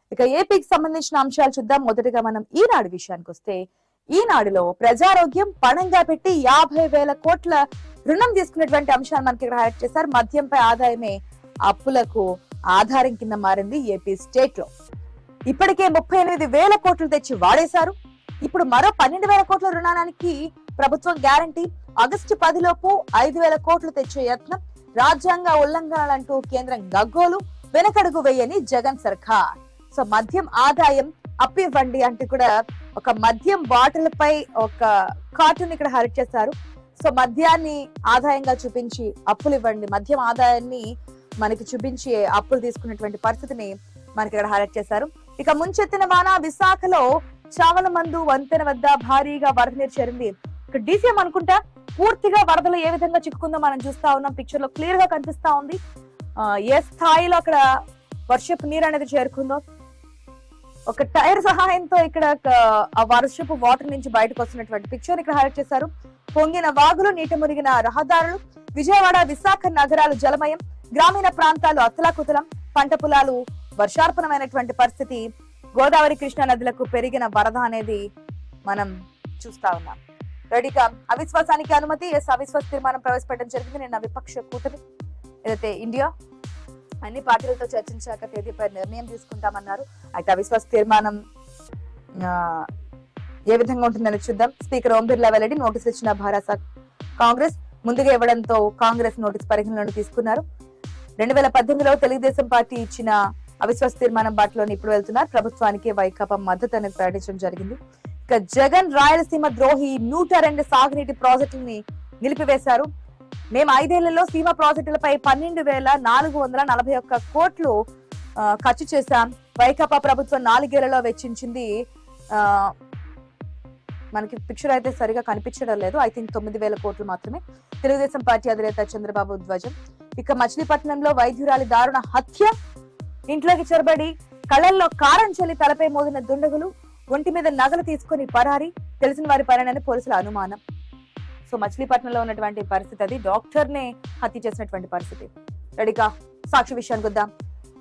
ఇక ఏపీకి సంబంధించిన అంశాలు చూద్దాం మొదటగా మనం ఈనాడు విషయానికి వస్తే ఈనాడులో ప్రజారోగ్యం పణంగా పెట్టి యాభై వేల కోట్ల రుణం తీసుకున్నటువంటి అంశాన్ని మనకి ఇక్కడ హైలైట్ చేశారు మద్యంపై ఆదాయమే అప్పులకు ఆధారం కింద మారింది ఏపీ స్టేట్ లో ఇప్పటికే ముప్పై ఎనిమిది వేల కోట్లు తెచ్చి వాడేశారు ఇప్పుడు మరో పన్నెండు వేల కోట్ల రుణానికి ప్రభుత్వం గ్యారంటీ ఆగస్టు పదిలోపు ఐదు వేల కోట్లు తెచ్చే యత్నం రాజ్యాంగ ఉల్లంఘనలంటూ కేంద్రం గగ్గోలు వెనకడుగు వేయని జగన్ సర్కార్ సో మద్యం ఆదాయం అప్పివ్వండి అంటూ కూడా ఒక మద్యం బాటిల్ పై ఒక కార్టూన్ ఇక్కడ హైలైట్ చేశారు సో మద్యాన్ని ఆదాయంగా చూపించి అప్పులు ఇవ్వండి మద్యం ఆదాయాన్ని మనకి చూపించి అప్పులు తీసుకున్నటువంటి పరిస్థితిని మనకి ఇక్కడ హైలైట్ చేశారు ఇక ముంచెత్తిన వాన విశాఖలో చావల మందు వంతెన వద్ద భారీగా వరద నీరు చేరింది ఇక డీసీఎం అనుకుంటా పూర్తిగా వరదలో ఏ విధంగా చిక్కుకుందో మనం చూస్తా ఉన్నాం పిక్చర్ లో క్లియర్ గా కనిపిస్తా ఉంది ఆ, ఏ స్థాయిలో అక్కడ వర్షపు నీరు అనేది చేరుకుందో ఒక టైర్ సహాయంతో ఇక్కడ ఒక ఆ వర్షపు వాటర్ నుంచి బయటకు వస్తున్నటువంటి పిక్చర్ ఇక్కడ హైలైట్ చేశారు పొంగిన వాగులు నీట మునిగిన రహదారులు విజయవాడ విశాఖ నగరాలు జలమయం గ్రామీణ ప్రాంతాలు అతలాకుతలం పంట పొలాలు వర్షార్పణమైనటువంటి పరిస్థితి గోదావరి కృష్ణా నదులకు పెరిగిన వరద అనేది మనం చూస్తా ఉన్నాం రెడీగా అవిశ్వాసానికి అనుమతి ఎస్ అవిశ్వాస తీర్మానం ప్రవేశపెట్టడం జరిగింది నిన్న విపక్ష కూటమి ఏదైతే ఇండియా అన్ని పార్టీలతో చర్చించాక తేదీపై నిర్ణయం తీసుకుంటామన్నారు అయితే అవిశ్వాస తీర్మానం ఆ, ఏ విధంగా ఉంటుందని చూద్దాం స్పీకర్ ఓం బిర్లా వెల్లడి నోటీస్ ఇచ్చిన భారత కాంగ్రెస్ ముందుగా ఇవ్వడంతో కాంగ్రెస్ నోటీస్ పరిగణలోకి తీసుకున్నారు రెండు వేల పద్దెనిమిదిలో తెలుగుదేశం పార్టీ ఇచ్చిన అవిశ్వాస తీర్మానం బాటలోని ఇప్పుడు వెళ్తున్నారు ప్రభుత్వానికి వైకాపా మద్దతు అనేది ప్రకటించడం జరిగింది ఇక జగన్ రాయలసీమ ద్రోహి నూట రెండు సాగునీటి ప్రాజెక్టుల్ని నిలిపివేశారు మేము ఐదేళ్లలో సీమ ప్రాజెక్టులపై పన్నెండు వేల నాలుగు వందల నలభై ఒక్క కోట్లు ఆ, ఖర్చు చేశాం వైకాపా ప్రభుత్వం నాలుగేళ్లలో వెచ్చించింది ఆ, మనకి పిక్చర్ అయితే సరిగా కనిపించడం లేదు ఐ థింక్ తొమ్మిది వేల కోట్లు మాత్రమే తెలుగుదేశం పార్టీ అధినేత చంద్రబాబు ధ్వజం ఇక మచిలీపట్నంలో వైద్యురాలి దారుణ హత్య ఇంట్లోకి చొరబడి కళ్ళల్లో కారం చల్లి తలపై మోదిన దుండగులు ఒంటి మీద నగలు తీసుకొని పరారి తెలిసిన వారి పనేనని పోలీసుల అనుమానం సో మచిలీపట్నంలో ఉన్నటువంటి పరిస్థితి అది డాక్టర్ నే హత్య చేసినటువంటి పరిస్థితి రెడీగా సాక్షి విషయానికి వద్దాం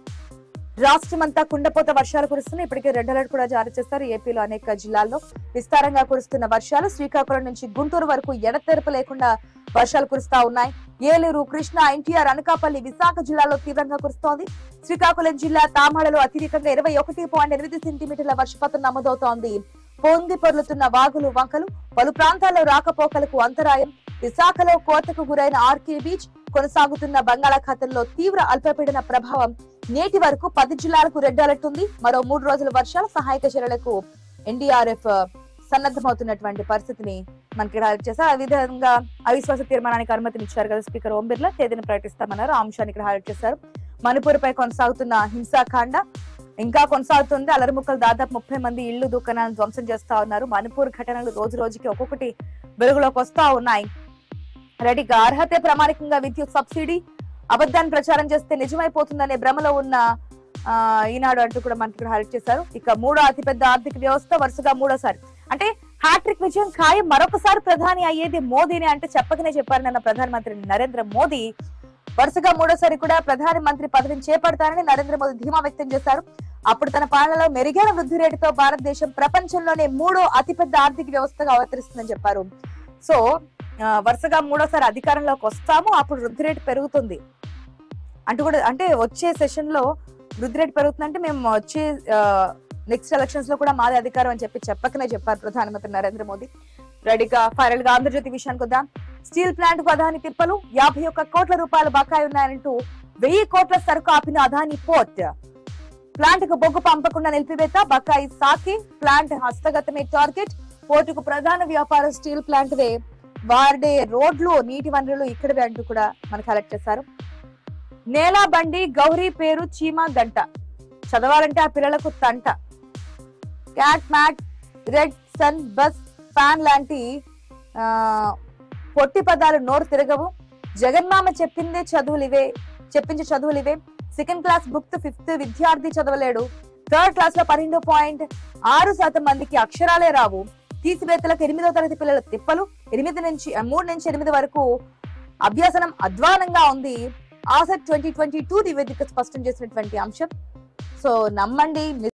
రాష్ట్రమంతా కుండపోత వర్షాలు కురుస్తున్నాయి ఇప్పటికే రెడ్ అలర్ట్ కూడా జారీ చేస్తారు ఏపీలో అనేక జిల్లాల్లో విస్తారంగా కురుస్తున్న వర్షాలు శ్రీకాకుళం నుంచి గుంటూరు వరకు ఎడతెరపు లేకుండా వర్షాలు కురుస్తా ఉన్నాయి ఏలూరు కృష్ణా ఎన్టీఆర్ అనకాపల్లి విశాఖ జిల్లాలో తీవ్రంగా కురుస్తోంది శ్రీకాకుళం జిల్లా తామాడలో అత్యధికంగా ఇరవై ఒకటి పాయింట్ ఎనిమిది సెంటీమీటర్ల వర్షపాతం నమోదవుతోంది పొంగి పొర్లుతున్న వాగులు వంకలు పలు ప్రాంతాల్లో రాకపోకలకు అంతరాయం విశాఖలో కోతకు గురైన ఆర్కే బీచ్ కొనసాగుతున్న బంగాళాఖాతంలో తీవ్ర అల్పపీడన ప్రభావం నేటి వరకు పది జిల్లాలకు రెడ్ అలర్ట్ ఉంది మరో మూడు రోజుల వర్షాలు సహాయక చర్యలకు ఎన్డీఆర్ఎఫ్ సన్నద్ధమవుతున్నటువంటి పరిస్థితిని మనకి హైలైట్ చేశారు ఆ విధంగా అవిశ్వాస తీర్మానానికి అనుమతినిచ్చారు కదా స్పీకర్ ఓం బిర్లా తేదీని ప్రకటిస్తామన్నారు ఆ అంశాన్ని ఇక్కడ హైలైట్ చేశారు మణిపూర్ పై కొనసాగుతున్న హింసాకాండ ఇంకా కొనసాగుతుంది అలరిముక్కలు దాదాపు ముప్పై మంది ఇళ్లు దుకాణాలను ధ్వంసం చేస్తా ఉన్నారు మణిపూర్ ఘటనలు రోజు రోజుకి ఒక్కొక్కటి వెలుగులోకి వస్తా ఉన్నాయి రెడీగా అర్హత ప్రామాణికంగా విద్యుత్ సబ్సిడీ అబద్ధాన్ని ప్రచారం చేస్తే నిజమైపోతుందనే భ్రమలో ఉన్న ఆ, ఈనాడు అంటూ కూడా మనకి ఇక్కడ హైలైట్ చేశారు ఇక మూడో అతిపెద్ద ఆర్థిక వ్యవస్థ వరుసగా మూడోసారి అంటే హ్యాట్రిక్ విజయం ఖాయం మరొకసారి ప్రధాని అయ్యేది మోదీని అంటే చెప్పకనే చెప్పారు నిన్న ప్రధానమంత్రి నరేంద్ర మోదీ వరుసగా మూడోసారి కూడా ప్రధాని మంత్రి పదవిని చేపడతారని నరేంద్ర మోదీ ధీమా వ్యక్తం చేశారు అప్పుడు తన పాలనలో మెరుగైన వృద్ధి రేటుతో భారతదేశం ప్రపంచంలోనే మూడో అతిపెద్ద ఆర్థిక వ్యవస్థగా అవతరిస్తుందని చెప్పారు సో ఆ, వరుసగా మూడోసారి అధికారంలోకి వస్తాము అప్పుడు వృద్ధి రేటు పెరుగుతుంది అంటూ కూడా అంటే వచ్చే సెషన్ లో వృద్ధి రేటు పెరుగుతుందంటే మేము వచ్చే నెక్స్ట్ ఎలక్షన్స్ లో కూడా మాదే అధికారం అని చెప్పి చెప్పకనే చెప్పారు ప్రధానమంత్రి నరేంద్ర మోదీ రెడీగా ఫైనల్ గా ఆంధ్రజ్యోతి విషయానికి వద్దాం స్టీల్ ప్లాంట్ కు అదాని తిప్పలు యాభై ఒక్క కోట్ల రూపాయలు బకాయి ఉన్నాయంటూ వెయ్యి కోట్ల సరుకు ఆపిన అదాని పోర్ట్ ప్లాంట్ కు బొగ్గు పంపకుండా నిలిపివేత బకాయి సాకి ప్లాంట్ హస్తగతమే టార్గెట్ పోర్టుకు ప్రధాన వ్యాపార స్టీల్ ప్లాంట్ వే వాడే రోడ్లు నీటి వనరులు ఇక్కడవే అంటూ కూడా మనకు కలెక్ట్ చేశారు నేల బండి గౌరీ పేరు చీమ గంట చదవాలంటే ఆ పిల్లలకు తంట cat mat red sun bus fan లాంటి ఆ, పొట్టి పదాలు నోరు తిరగవు జగన్మామ చెప్పిందే చదువులు ఇవే చెప్పించే చదువులు ఇవే సెకండ్ క్లాస్ బుక్ ఫిఫ్త్ విద్యార్థి చదవలేడు థర్డ్ క్లాస్ లో పన్నెండు పాయింట్ ఆరు శాతం మందికి అక్షరాలే రావు తీసివేతలకు ఎనిమిదో తరగతి పిల్లల తిప్పలు ఎనిమిది నుంచి ఆ, మూడు నుంచి ఎనిమిది వరకు అభ్యాసనం అధ్వానంగా ఉంది ఆసెట్ ట్వంటీ ట్వంటీ టూ నివేదిక స్పష్టం చేసినటువంటి అంశం సో నమ్మండి